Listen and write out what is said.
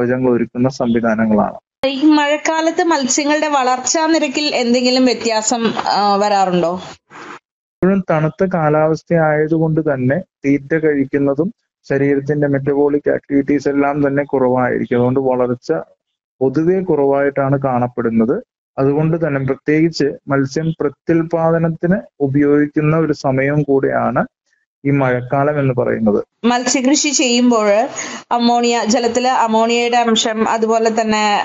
കവചങ്ങൾ ഒരുക്കുന്ന സംവിധാനങ്ങളാണ് ഈ മഴക്കാലത്ത് മത്സ്യങ്ങളുടെ വളർച്ചാ നിരക്കിൽ എന്തെങ്കിലും വ്യത്യാസം ആ, വരാറുണ്ടോ ഇപ്പോഴും തണുത്ത കാലാവസ്ഥ ആയതുകൊണ്ട് തന്നെ തീറ്റ കഴിക്കുന്നതും ശരീരത്തിന്റെ മെറ്റബോളിക് ആക്ടിവിറ്റീസ് എല്ലാം തന്നെ കുറവായിരിക്കും അതുകൊണ്ട് വളർച്ച പൊതുവെ കുറവായിട്ടാണ് കാണപ്പെടുന്നത് അതുകൊണ്ട് തന്നെ പ്രത്യേകിച്ച് മത്സ്യം പ്രത്യുൽപാദനത്തിന് ഉപയോഗിക്കുന്ന ഒരു സമയം കൂടെയാണ് ഈ മഴക്കാലം എന്ന് പറയുന്നത് മത്സ്യകൃഷി ചെയ്യുമ്പോൾ അമോണിയ ജലത്തില് അമോണിയയുടെ അംശം അതുപോലെ തന്നെ